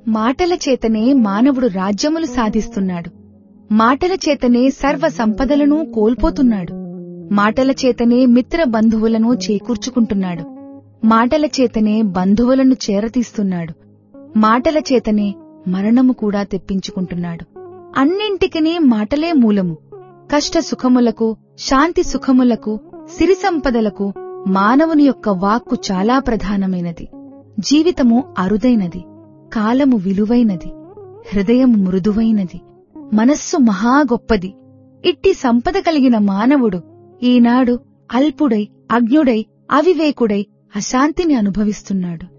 మాటల చేతనే మానవుడు రాజ్యములు సాధిస్తున్నాడు మాటల చేతనే సర్వ సంపదలను కోల్పోతున్నాడు మాటల చేతనే మిత్ర బంధువులను చేకూర్చుకుంటున్నాడు మాటల చేతనే బంధువులను చేరతీస్తున్నాడు మాటల చేతనే మరణము కూడా తెప్పించుకుంటున్నాడు అన్నింటికినీ మాటలే మూలము కష్ట సుఖములకు శాంతి సుఖములకు సిరి సంపదలకు మానవుని యొక్క వాక్కు చాలా ప్రధానమైనది జీవితము అరుదైనది కాలము విలువైనది హృదయము మృదువైనది మనస్సు మహా గొప్పది ఇట్టి సంపద కలిగిన మానవుడు ఈనాడు అల్పుడై అజ్ఞుడై అవివేకుడై అశాంతిని అనుభవిస్తున్నాడు